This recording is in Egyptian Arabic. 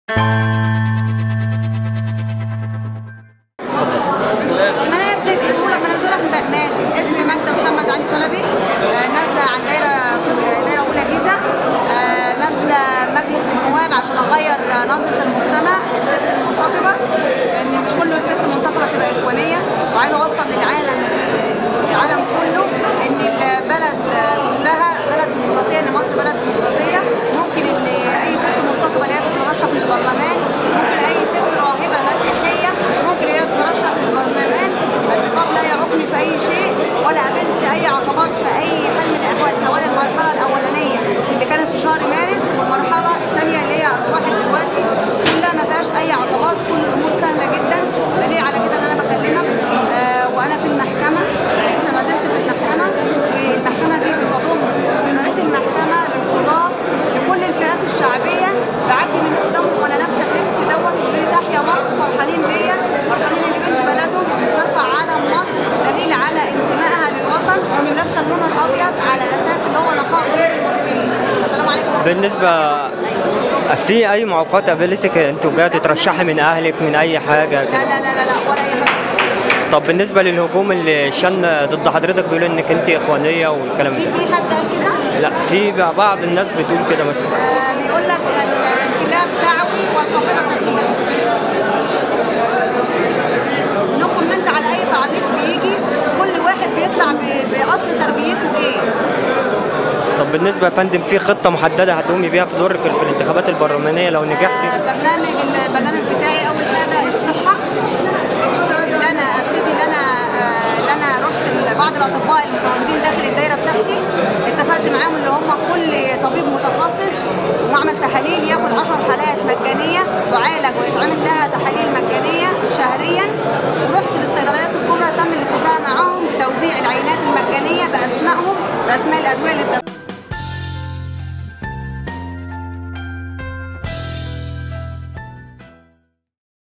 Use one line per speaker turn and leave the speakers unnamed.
ما انا ابنك بقول ما انا بقول لك ماشي اسمي ماجده محمد علي شلبي آه، نازله عن دايره دايره اولى جيزه آه، نازله مجلس النواب عشان اغير نظره المجتمع للست المنتقبه ان مش كل ست منتقبه تبقى اخوانيه وعايزه اوصل للعالم العالم كله ان البلد كلها بلد ديمقراطيه ان مصر بلد ديمقراطيه ممكن ان اي ست منتقبه اللي هي تترشح للبرلمان ممكن اي ست راهبه مسيحيه ممكن هي تترشح للبرلمان النقاب لا يعوقني في اي شيء ولا قابلت اي عقبات في اي حال من الاحوال سواء المرحله الاولانيه اللي كانت في شهر مارس والمرحله الثانيه اللي هي اصبحت دلوقتي كلها ما فيهاش اي عقبات كل الامور سهله جدا دليل على كده ان انا بكلمك آه وانا في المحكمه لسه ما زلت في المحكمه والمحكمه دي بتضم من رئيس المحكمه للقضاه لكل الفئات الشعبيه بعدي من قدامهم وانا لابسه اللبس دوت ويقولوا لي تحيا مصر فرحانين بيا فرحانين اللي بنت بلدهم ترفع علم مصر دليل على انتمائها للوطن ولابسه اللون الابيض على اساس اللي هو نقاء قلوب المصريين السلام عليكم ورحمة
بالنسبة
الله.
في أي معوقات قابلتك أنتوا جاية تترشحي من أهلك من أي حاجة
لا
كده؟
لا لا لا لا ولا اي حاجه
طب بالنسبة للهجوم اللي شن ضد حضرتك بيقولوا إنك أنت إخوانية والكلام
في
ده
في حد قال كده
لا في بعض الناس بتقول كده بس
آه، بيقول لك ال- الكلاب تعوي والقافله تسير نو كومنت على اي تعليق بيجي كل واحد بيطلع ب- باصل تربيته ايه
طب بالنسبة يا فندم في خطة محددة هتقومي بيها في دورك في الانتخابات البرلمانية لو نجحتي؟
آه، برنامج البرنامج بتاعي اول حاجه الصحه اللي انا ابتدي اللي انا آه، اللي انا رحت لبعض الاطباء المتواجدين داخل الدايره بتاعتي اتفقت معاهم اللي هم كل طبيب متخصص ومعمل تحاليل ياخد 10 حالات مجانيه تعالج ويتعمل لها تحاليل مجانيه شهريا ورحت للصيدليات الكبرى تم الاتفاق معاهم بتوزيع العينات المجانيه باسمائهم باسماء الادويه اللي